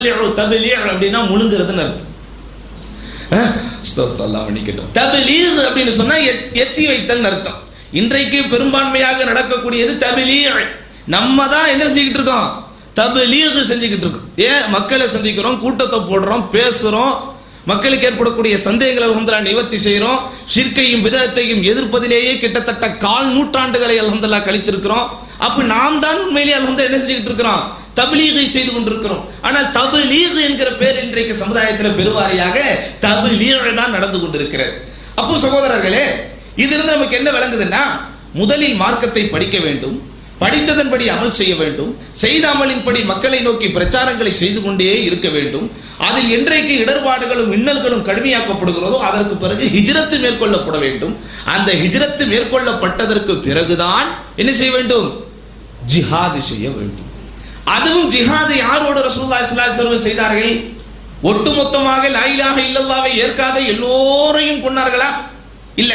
தபிலீர் அப்படின்னா முழுங்குறதுன்னு அர்த்தம் அஹ், அஸ்தக்ஃபிருல்லாஹ் மன்னிக்கட்டும் தபிலீர் அப்படின்னு சொன்னா எத்- எத்தி வைத்தல் அர்த்தம் இன்றைக்கு பெரும்பான்மையாக நடக்கக்கூடியது தபிலீர் நம்ம தான் என்ன செஞ்சுக்கிட்டு இருக்கோம் தபிலீர் செஞ்சுக்கிட்டு இருக்கோம் ஏன் மக்களை சந்திக்கிறோம் கூட்டத்தை போடுறோம் பேசுறோம் மக்களுக்கு ஏற்படக்கூடிய சந்தேகங்களை அல்ஹம்துலில்லாஹ் நிவர்த்தி செய்கிறோம் ஷிர்கையும் விதத்தையும் எதிர்ப்பதிலேயே கிட்டத்தட்ட கால் நூற்றாண்டுகளை அல்ஹம்துலில்லாஹ் கழித்திருக்கிறோம் அப்ப நாம் தான் உண்மையிலேயே அல்ஹம்துலில்லாஹ் என்ன செஞ்சுக்கிட்டு இருக்கிறோம் தபிலீகை செய்து கொண்டிருக்கிறோம் ஆனால் தபிலீக் என்கிற பேர் இன்றைக்கு சமுதாயத்தில் பெருவாரியாக தபிலீக் தான் நடந்து கொண்டிருக்கிறது அப்போ சகோதரர்களே இதிலிருந்து நமக்கு என்ன விளங்குதுன்னா முதலில் மார்க்கத்தை படிக்க வேண்டும் படித்ததன்படி அமல் செய்ய வேண்டும் செய்த அமலின்படி மக்களை நோக்கி பிரச்சாரங்களை செய்து கொண்டே இருக்க வேண்டும் அதில் என்றைக்கு இடர்பாடுகளும் இன்னல்களும் கடுமையாக்கப்படுகிறதோ அதற்கு பிறகு ஹிஜ்ரத்து மேற்கொள்ளப்பட வேண்டும் அந்த ஹிஜ்ரத்து மேற்கொள்ளப்பட்டதற்கு பிறகுதான் என்ன செய்ய வேண்டும் ஜிஹாது செய்ய வேண்டும் அதுவும் ஜிஹாதை யாரோடு ரசூலுல்லாஹி ஸல்லல்லாஹு அலைஹி வஸல்லம் செய்தார்கள் ஒட்டுமொத்தமாக லா இலாஹ இல்லல்லாஹ்வை ஏற்காத எல்லோரையும் கொன்னார்களா இல்ல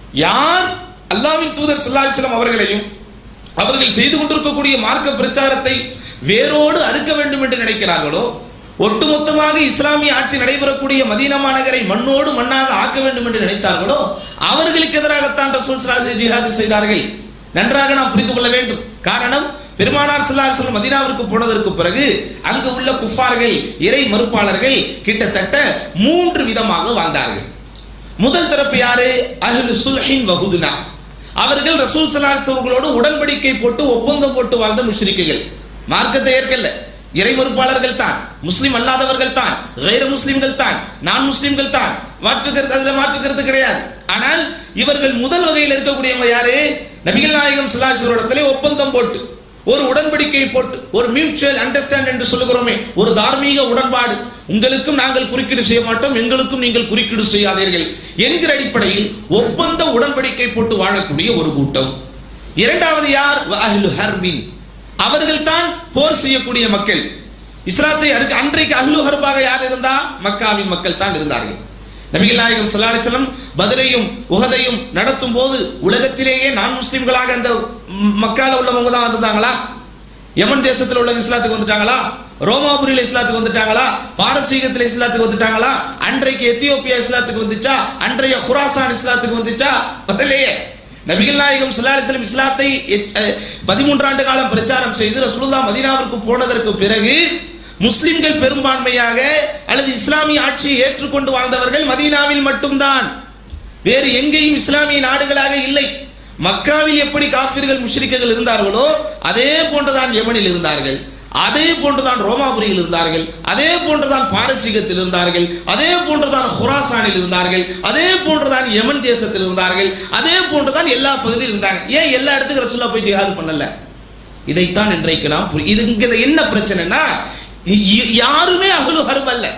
யார் அல்லாஹ்வின் தூதர் ஸல்லல்லாஹு அலைஹி வஸல்லம் அவர்களையும் அவர்கள் செய்து கொண்டிருக்கக்கூடிய மார்க்க பிரச்சாரத்தை வேரோடு அறுக்க வேண்டும் என்று நினைக்கிறார்களோ ஒட்டுமொத்தமாக இஸ்லாமிய ஆட்சி நடைபெறக்கூடிய மதீனா மாநகரை மண்ணோடு மண்ணாக ஆக்க வேண்டும் என்று நினைத்தார்களோ அவர்களுக்கு எதிராகத்தான் ரசூல் ஸல்லல்லாஹு அலைஹி வஸல்லம் ஜிஹாது செய்தார்கள் நன்றாக நாம் புரிந்து கொள்ள வேண்டும் காரணம் பெருமானார் ஸல்லல்லாஹு அலைஹி வஸல்லம் மதீனாவிற்கு போனதற்கு பிறகு அங்கு உள்ள குஃபார்கள் இறை மறுப்பாளர்கள் கிட்டத்தட்ட மூன்று விதமாக வாழ்ந்தார்கள் முதல் தரப்பு யாரு அஹ்லு சுல்ஹின் வஹுதுனா அவர்கள் ரசூல் ஸல்லல்லாஹு அலைஹி வஸல்லம் அவர்களோடு உடன்படிக்கை போட்டு ஒப்பந்தம் போட்டு வாழ்ந்த முஷ்ரிக்குகள் மார்க்கத்தை ஏற்கல்ல இறை மறுப்பாளர்கள் தான் முஸ்லிம் அல்லாதவர்கள் தான் கைர முஸ்லிம்கள் தான் நான் முஸ்லிம்கள் தான் மாற்றுக்கிறது அதுல மாற்றுக்கிறது கிடையாது ஆனால் இவர்கள் முதல் வகையில் இருக்கக்கூடியவங்க யாரு நபிகள் நாயகம் சிலாசிரோடத்திலே ஒப்பந்தம் போட்டு ஒரு உடன்படிக்கை போட்டு ஒரு மியூச்சுவல் அண்டர்ஸ்டாண்ட் என்று சொல்லுகிறோமே ஒரு தார்மீக உடன்பாடு உங்களுக்கும் நாங்கள் குறுக்கீடு செய்ய மாட்டோம் எங்களுக்கும் நீங்கள் குறுக்கீடு செய்யாதீர்கள் என்கிற அடிப்படையில் ஒப்பந்த உடன்படிக்கை போட்டு வாழக்கூடிய ஒரு கூட்டம் இரண்டாவது யார் அஹ்லு ஹர்பின் அவர்கள் தான் போர் செய்யக்கூடிய மக்கள் இஸ்லாத்தை அறுக்க- அன்றைக்கு அஹ்லு ஹர்பாக யார் இருந்தா மக்காவின் மக்கள் தான் இருந்தார்கள் நபிகள் நாயகம் ஸல்லல்லாஹு அலைஹி வஸல்லம் பத்ரையும் உஹதையும் நடத்தும் போது உலகத்திலேயே நான் முஸ்லிம்களாக அந்த ம், மக்கால உள்ளவங்க தான் இருந்தாங்களா யமன் தேசத்தில் உள்ள இஸ்லாத்துக்கு வந்துட்டாங்களா ரோமாபுரியில் இஸ்லாத்துக்கு வந்துட்டாங்களா பாரசீகத்தில் இஸ்லாத்துக்கு வந்துட்டாங்களா அன்றைக்கு எத்தியோப்பியா இஸ்லாத்துக்கு வந்துச்சா அன்றைய குராசான் இஸ்லாத்துக்கு வந்துச்சா வரலையே நபிகள் நாயகம் ஸல்லல்லாஹு அலைஹி வஸல்லம் இஸ்லாத்தை எச்- அஹ், பதிமூன்றாண்டு காலம் பிரச்சாரம் செய்து ரசூலுல்லாஹ் மதீனாவிற்கு போனதற்கு பிறகு முஸ்லிம்கள் பெரும்பான்மையாக அல்லது இஸ்லாமிய ஆட்சியை ஏற்றுக்கொண்டு வாழ்ந்தவர்கள் மதீனாவில் மட்டும்தான் வேறு எங்கேயும் இஸ்லாமிய நாடுகளாக இல்லை மக்காவில் எப்படி காஃபிர்கள் முஷ்ரிக்குகள் இருந்தார்களோ அதே போன்றுதான் யமனில் இருந்தார்கள் அதே போன்றுதான் ரோமாபுரியில் இருந்தார்கள் அதே போன்றுதான் பாரசீகத்தில் இருந்தார்கள் அதே போன்றுதான் ஹுராசானில் இருந்தார்கள் அதே போன்றுதான் யமன் தேசத்தில் இருந்தார்கள் அதே போன்றுதான் எல்லா பகுதியில் இருந்தாங்க ஏன் எல்லா இடத்துக்கும் ரசூல்லா போய் ஜிஹாது பண்ணல இதைத்தான் இன்றைக்கு நாம் புரி- இது இங்க என்ன பிரச்சனைனா இ- யாருமே அகலு ஹர்ப் அல்ல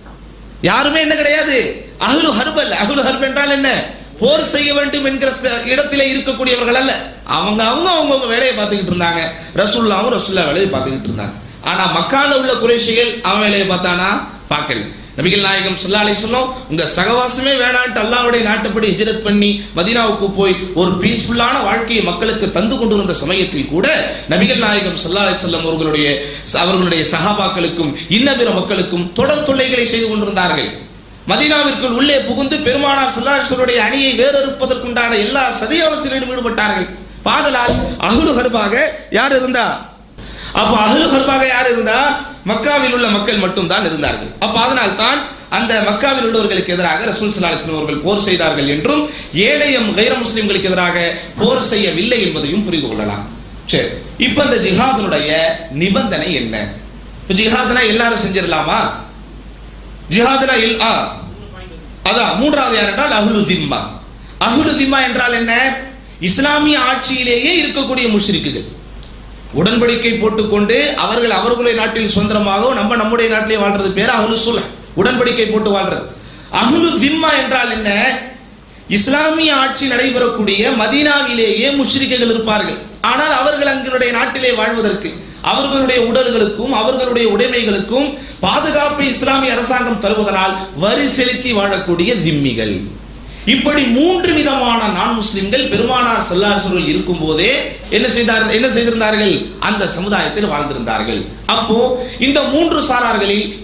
யாருமே என்ன கிடையாது அஹ்லு ஹர்ப் அல்ல அஹ்லு ஹர்ப் என்றால் என்ன போர் செய்ய வேண்டும் என்கிற ஸ்த- இடத்திலே இருக்கக்கூடியவர்கள் அல்ல அவங்க அவங்க அவங்கவுங்க வேலையை பார்த்துக்கிட்டு இருந்தாங்க ரசூல்லாவும் ரசூல்லா வேலையை பார்த்துக்கிட்டு இருந்தாங்க ஆனா மக்கால உள்ள குறைஷிகள் அவன் வேலையை பார்த்தானா பார்க்கல நபிகள் நாயகம் ஸல்லல்லாஹு அலைஹி வஸல்லம் உங்க சகவாசமே வேணான்ட்டு அல்லாஹ்வுடைய நாட்டுப்படி ஹிஜ்ரத் பண்ணி மதீனாவுக்கு போய் ஒரு பீஸ்ஃபுல்லான வாழ்க்கையை மக்களுக்கு தந்து கொண்டிருந்த சமயத்தில் கூட நபிகள் நாயகம் ஸல்லல்லாஹு அலைஹி வஸல்லம் அவர்களுடைய அவர்களுடைய சஹாபாக்களுக்கும் இன்ன பிற மக்களுக்கும் தொடர் தொல்லைகளை செய்து கொண்டிருந்தார்கள் மதீனாவிற்குள் உள்ளே புகுந்து பெருமானார் ஸல்லல்லாஹு அணியை வேறறுப்பதற்குண்டான எல்லா சதியாலோசனையிலும் ஈடுபட்டார்கள் பாதலால் அஹ்லு ஹர்பாக யார் இருந்தா அப்ப அஹ்லு ஹர்பாக யார் இருந்தா மக்காவில் உள்ள மக்கள் மட்டும் தான் இருந்தார்கள் அப்ப அதனால் தான் அந்த மக்காவில் உள்ளவர்களுக்கு எதிராக ரசூல் ஸல்லல்லாஹு அலைஹி வஸல்லம் அவர்கள் போர் செய்தார்கள் என்றும் ஏழையம் கைர முஸ்லிம்களுக்கு எதிராக போர் செய்யவில்லை என்பதையும் புரிந்து கொள்ளலாம் சரி இப்ப இந்த ஜிஹாதினுடைய நிபந்தனை என்ன இப்ப ஜிஹாத்னா எல்லாரும் செஞ்சிடலாமா ஜிஹாதுனா இல் ஆ அதான் மூன்றாவது யார் என்றால் அஹ்லு திம்மா அஹ்லு திம்மா என்றால் என்ன இஸ்லாமிய ஆட்சியிலேயே இருக்கக்கூடிய முஷ்ரிக்குகள் உடன்படிக்கை போட்டுக்கொண்டு அவர்கள் அவர்களுடைய நாட்டில் சுதந்திரமாக நம்ம நம்முடைய நாட்டிலே வாழ்றது பேர் அஹ்லு சுல உடன்படிக்கை போட்டு வாழ்றது அஹ்லு திம்மா என்றால் என்ன இஸ்லாமிய ஆட்சி நடைபெறக்கூடிய மதீனாவிலேயே முஷ்ரிக்குகள் இருப்பார்கள் ஆனால் அவர்கள் அங்களுடைய நாட்டிலே வாழ்வதற்கு அவர்களுடைய உடல்களுக்கும் அவர்களுடைய உடைமைகளுக்கும் பாதுகாப்பை இஸ்லாமிய அரசாங்கம் தருவதனால் வரி செலுத்தி வாழக்கூடிய திம்மிகள் இப்படி மூன்று விதமான நான் முஸ்லிம்கள் பெருமானார் செல்லாசர்கள் இருக்கும் போதே என்ன செய்தார் என்ன செய்திருந்தார்கள் அந்த சமுதாயத்தில் வாழ்ந்திருந்தார்கள் அப்போ இந்த மூன்று சாரார்களில்